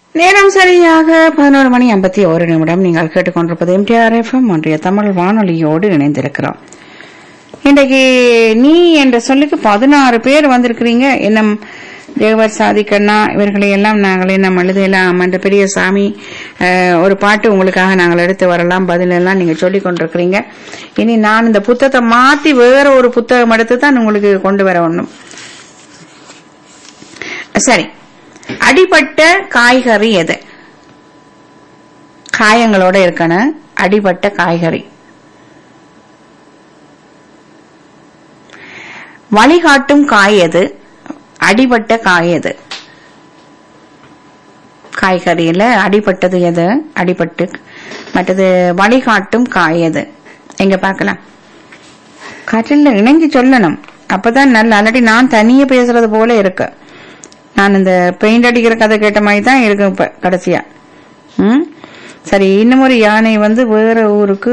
நேரம் சரியாக பதினோரு மணி ஐம்பத்தி ஒரு நிமிடம் நீங்கள் கேட்டுக்கொண்டிருப்பது எம்டிஆர் எஃப்எம் ஒன்றிய தமிழ் வானொலியோடு இணைந்திருக்கிறோம் இன்றைக்கு நீ என்ற சொல்லுக்கு பதினாறு பேர் வந்திருக்கிறீங்க என்ன தேவர் சாதிக்கண்ணா இவர்களை எல்லாம் நாங்கள் என்ன எழுதலாம் என்ற பெரிய சாமி அஹ், ஒரு பாட்டு உங்களுக்காக நாங்கள் எடுத்து வரலாம் பதில் எல்லாம் நீங்க சொல்லிக் கொண்டிருக்கிறீங்க இனி நான் இந்த புத்தகத்தை மாத்தி வேற ஒரு புத்தகம் எடுத்து தான் உங்களுக்கு கொண்டு வர ஒண்ணும் சரி அடிபட்ட காய்கறி எது காயங்களோட இருக்கணும் அடிபட்ட காய்கறி வழிகாட்டும் காய் எது அடிபட்ட காய் எது காய்கறியில அடிபட்டது எது அடிபட்டு மற்றது வழிகாட்டும் காய் எது எங்க பார்க்கலாம் காற்றில் இணைஞ்சு சொல்லணும் அப்பதான் நல்ல அல்லாட்டி நான் தனியே பேசுறது போல இருக்கு நான் இந்த பெயிண்ட் அடிக்கிற கதை கேட்ட மாதிரி தான் இருக்கு இப்ப கடைசியா ம் சரி இன்னும் ஒரு யானை வந்து வேற ஊருக்கு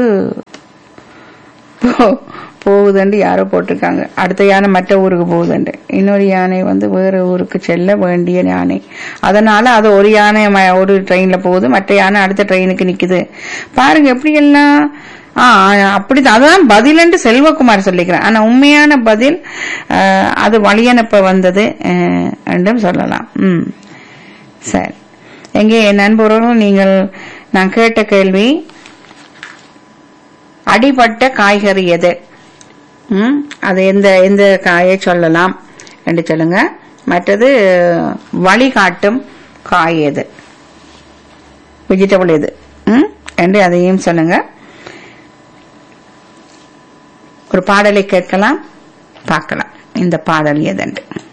போ- போகுதுண்டு யாரோ போட்டிருக்காங்க அடுத்த யானை மற்ற ஊருக்கு போகுதுண்டு இன்னொரு யானை வந்து வேற ஊருக்கு செல்ல வேண்டிய யானை அதனால அது ஒரு யானை ம- ஒரு ட்ரெயின்ல போகுது மற்ற யானை அடுத்த ட்ரெயினுக்கு நிக்குது பாருங்க எப்படி எல்லாம் ஆ அப்படி அதான் பதிலன்று செல்வகுமார் சொல்லிக்கிறேன் ஆனா உண்மையான பதில் ஆஹ், அது வழியனுப்ப வந்தது ஆஹ், என்றும் சொல்லலாம் ம் சரி எங்கே என் நண்பர்களும் நீங்கள் நான் கேட்ட கேள்வி அடிபட்ட காய்கறி எது ம் அது எந்த எந்த காயை சொல்லலாம் என்று சொல்லுங்க மற்றது வழிகாட்டும் காய் எது வெஜிடபிள் எது ம் என்று அதையும் சொல்லுங்க ஒரு பாடலை கேட்கலாம் பார்க்கலாம் இந்த பாடல் எதென்று